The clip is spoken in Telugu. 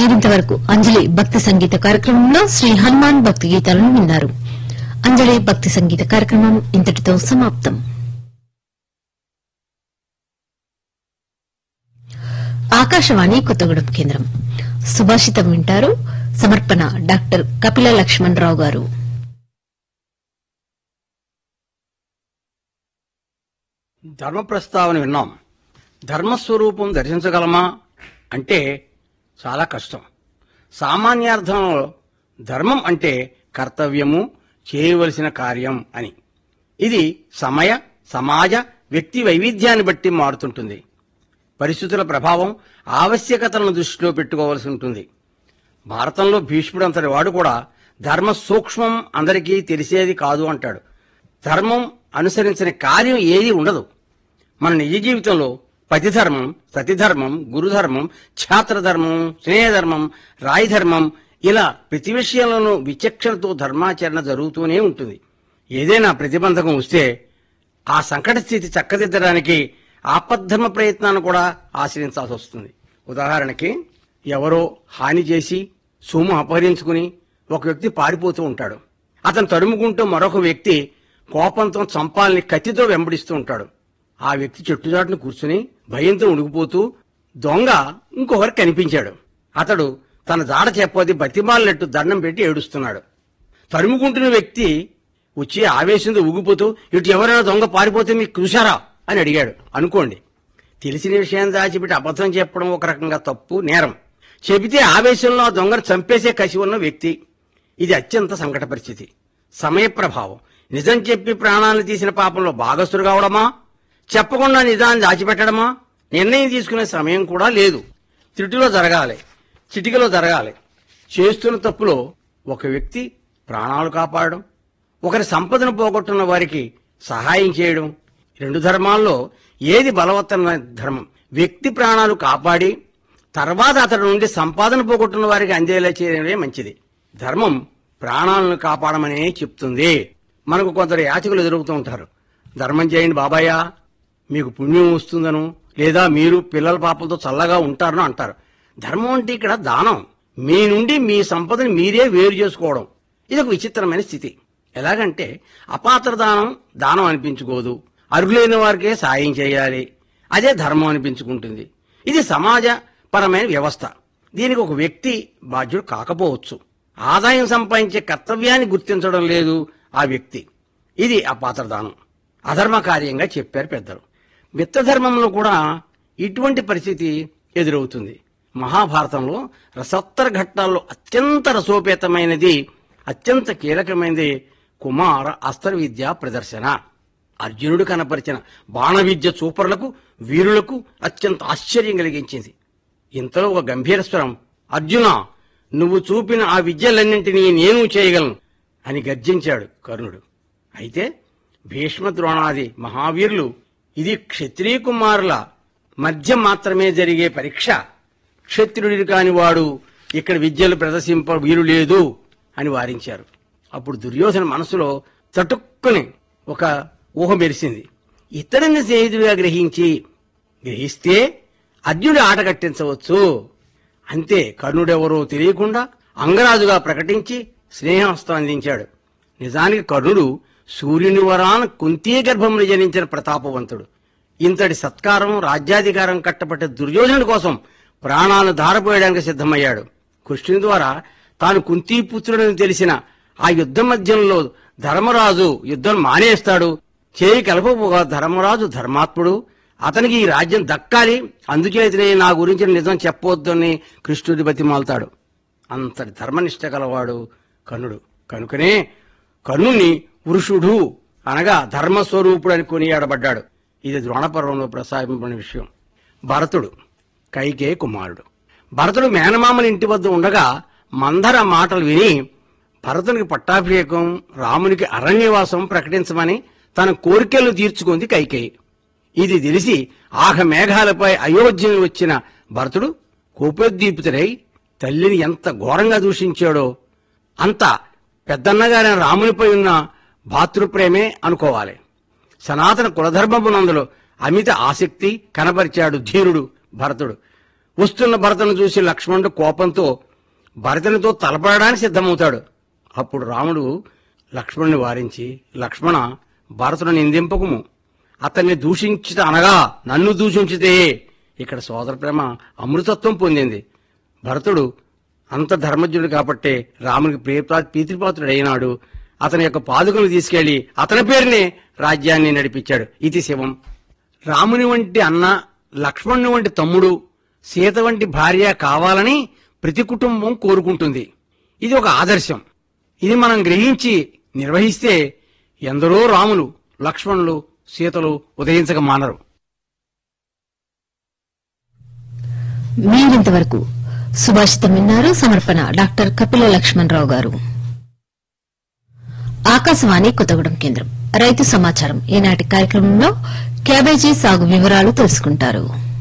మీరింతవరకు అంజలి భక్తి సంగీత కార్యక్రమంలో శ్రీ హనుమాన్ భక్తి గీతాలను విన్నారు అంజలి భక్తి సంగీత కార్యక్రమం ఇంతటితో సమాప్తం ఆకాశవాణి కొత్తగూడెం కేంద్రం సుభాషితం వింటారు సమర్పణ డాక్టర్ కపిల లక్ష్మణరావు గారు ధర్మ ప్రస్తావన విన్నాం ధర్మస్వరూపం దర్శించగలమా అంటే చాలా కష్టం సామాన్యార్థంలో ధర్మం అంటే కర్తవ్యము చేయవలసిన కార్యం అని ఇది సమయ సమాజ వ్యక్తి వైవిధ్యాన్ని బట్టి మారుతుంటుంది పరిస్థితుల ప్రభావం ఆవశ్యకతలను దృష్టిలో పెట్టుకోవాల్సి ఉంటుంది భారతంలో భీష్ముడు అంతటి వాడు కూడా ధర్మ సూక్ష్మం అందరికీ తెలిసేది కాదు అంటాడు ధర్మం అనుసరించని కార్యం ఏది ఉండదు మన నిజ జీవితంలో పతిధర్మం సతిధర్మం గురుధర్మం ఛాత్రధర్మం స్నేహధర్మం రాయధర్మం ఇలా ప్రతి విషయంలోనూ విచక్షణతో ధర్మాచరణ జరుగుతూనే ఉంటుంది ఏదైనా ప్రతిబంధకం వస్తే ఆ సంకట స్థితి చక్కదిద్దడానికి ఆపద్ధర్మ ప్రయత్నాన్ని కూడా ఆశ్రయించాల్సి వస్తుంది ఉదాహరణకి ఎవరో హాని చేసి సొమ్ము అపహరించుకుని ఒక వ్యక్తి పారిపోతూ ఉంటాడు అతను తరుముకుంటూ మరొక వ్యక్తి కోపంతో చంపాలని కత్తితో వెంబడిస్తూ ఉంటాడు ఆ వ్యక్తి చెట్టుచాటును కూర్చుని భయంతో ఉడికిపోతూ దొంగ ఇంకొకరికి కనిపించాడు అతడు తన జాడ చెప్పది బతిమాలినట్టు దండం పెట్టి ఏడుస్తున్నాడు తరుముకుంటున్న వ్యక్తి వచ్చి ఆవేశంతో ఊగిపోతూ ఇటు ఎవరైనా దొంగ పారిపోతే మీకు చూశారా అని అడిగాడు అనుకోండి తెలిసిన విషయం దాచిపెట్టి అబద్ధం చెప్పడం ఒక రకంగా తప్పు నేరం చెబితే ఆవేశంలో ఆ దొంగను చంపేసే కసి ఉన్న వ్యక్తి ఇది అత్యంత సంకట పరిస్థితి సమయ ప్రభావం నిజం చెప్పి ప్రాణాలు తీసిన పాపంలో భాగస్థుడు కావడమా చెప్పకుండా నిజాన్ని దాచిపెట్టడమా నిర్ణయం తీసుకునే సమయం కూడా లేదు త్రుటిలో జరగాలి చిటికలో జరగాలి చేస్తున్న తప్పులో ఒక వ్యక్తి ప్రాణాలు కాపాడడం ఒకరి సంపదను పోగొట్టున్న వారికి సహాయం చేయడం రెండు ధర్మాల్లో ఏది బలవత్తమైన ధర్మం వ్యక్తి ప్రాణాలు కాపాడి తర్వాత అతడి నుండి సంపాదన పోగొట్టున్న వారికి అందేలా చేయడమే మంచిది ధర్మం ప్రాణాలను కాపాడమనే చెప్తుంది మనకు కొందరు యాచకులు ఎదురవుతూ ఉంటారు ధర్మం చేయండి బాబాయ్ మీకు పుణ్యం వస్తుందను లేదా మీరు పిల్లల పాపలతో చల్లగా ఉంటారని అంటారు ధర్మం అంటే ఇక్కడ దానం మీ నుండి మీ సంపదని మీరే వేరు చేసుకోవడం ఇది ఒక విచిత్రమైన స్థితి ఎలాగంటే అపాత్ర దానం దానం అనిపించుకోదు అర్హులైన వారికే సాయం చేయాలి అదే ధర్మం అనిపించుకుంటుంది ఇది సమాజపరమైన వ్యవస్థ దీనికి ఒక వ్యక్తి బాధ్యుడు కాకపోవచ్చు ఆదాయం సంపాదించే కర్తవ్యాన్ని గుర్తించడం లేదు ఆ వ్యక్తి ఇది అపాత్ర దానం అధర్మ కార్యంగా చెప్పారు పెద్దలు మిత్రధర్మంలో కూడా ఇటువంటి పరిస్థితి ఎదురవుతుంది మహాభారతంలో రసోత్తర ఘట్టాల్లో అత్యంత రసోపేతమైనది అత్యంత కీలకమైనది కుమార అస్త్ర విద్య ప్రదర్శన అర్జునుడు కనపరిచిన బాణ విద్య చూపరులకు వీరులకు అత్యంత ఆశ్చర్యం కలిగించింది ఇంతలో ఒక గంభీర స్వరం అర్జున నువ్వు చూపిన ఆ విద్యలన్నింటినీ నేను చేయగలను అని గర్జించాడు కర్ణుడు అయితే భీష్మ ద్రోణాది మహావీరులు ఇది క్షత్రియ కుమారుల మధ్య మాత్రమే జరిగే పరీక్ష క్షత్రియుడి కాని వాడు ఇక్కడ విద్యలు ప్రదర్శింప వీలు లేదు అని వారించారు అప్పుడు దుర్యోధన మనసులో చటుక్కుని ఒక ఊహ మెరిసింది ఇతరుని స్నేహితుడిగా గ్రహించి గ్రహిస్తే అర్జునుడి ఆట కట్టించవచ్చు అంతే కర్ణుడెవరో తెలియకుండా అంగరాజుగా ప్రకటించి స్నేహస్తం అందించాడు నిజానికి కర్ణుడు సూర్యుని వరాన కుంతీ గర్భంలో జనించిన ప్రతాపవంతుడు ఇంతటి సత్కారం రాజ్యాధికారం కట్టబట్టే దుర్యోధనుడి కోసం ప్రాణాలను ధారపోయడానికి సిద్ధమయ్యాడు కృష్ణుని ద్వారా తాను కుంతీపుత్రుడని తెలిసిన ఆ యుద్ధ మధ్యంలో ధర్మరాజు యుద్ధం మానేస్తాడు చేయి కలపపోగా ధర్మరాజు ధర్మాత్ముడు అతనికి ఈ రాజ్యం దక్కాలి అందుచేతనే నా గురించి నిజం చెప్పొద్దని కృష్ణుడి బతిమాలుతాడు అంతటి ధర్మనిష్ట గలవాడు కర్ణుడు కనుకనే కర్ణుని పురుషుడు అనగా ధర్మస్వరూపుడు అని కొనియాడబడ్డాడు ఇది ద్రోణపర్వంలో ప్రస్తావింపబడిన విషయం భరతుడు కైకే కుమారుడు భరతుడు మేనమామల ఇంటి వద్ద ఉండగా మందర మాటలు విని భరతునికి పట్టాభిషేకం రామునికి అరణ్యవాసం ప్రకటించమని తన కోరికలను తీర్చుకుంది కైకేయి ఇది తెలిసి ఆహ మేఘాలపై అయోధ్యను వచ్చిన భరతుడు కోపోద్దీపితుడై తల్లిని ఎంత ఘోరంగా దూషించాడో అంత పెద్దన్నగారైన రామునిపై ఉన్న భాతృప్రేమే అనుకోవాలి సనాతన కులధర్మమునందులో అమిత ఆసక్తి కనబరిచాడు ధీరుడు భరతుడు వస్తున్న భరతను చూసి లక్ష్మణుడు కోపంతో భరతునితో తలపడడానికి సిద్ధమవుతాడు అప్పుడు రాముడు లక్ష్మణుని వారించి లక్ష్మణ భరతుని నిందింపకము అతన్ని దూషించిత అనగా నన్ను దూషించితే ఇక్కడ సోదర ప్రేమ అమృతత్వం పొందింది భరతుడు అంత ధర్మజ్ఞుడు కాబట్టే రామునికి ప్రియపా ప్రీతిపాత్రుడు అయినాడు అతని యొక్క పాదుకలు తీసుకెళ్లి అతని పేరునే రాజ్యాన్ని నడిపించాడు ఇది శివం రాముని వంటి అన్న లక్ష్మణుని వంటి తమ్ముడు సీత వంటి భార్య కావాలని ప్రతి కుటుంబం కోరుకుంటుంది ఇది ఒక ఆదర్శం ఇది మనం గ్రహించి నిర్వహిస్తే ఎందరో రాములు లక్ష్మణులు సీతలు ఉదయించక మానరు మీరింతవరకు సుభాషితం విన్నారు సమర్పణ డాక్టర్ కపిల లక్ష్మణరావు గారు ఆకాశవాణి కొత్తగూడెం కేంద్రం రైతు సమాచారం ఈనాటి కార్యక్రమంలో క్యాబేజీ సాగు వివరాలు తెలుసుకుంటారు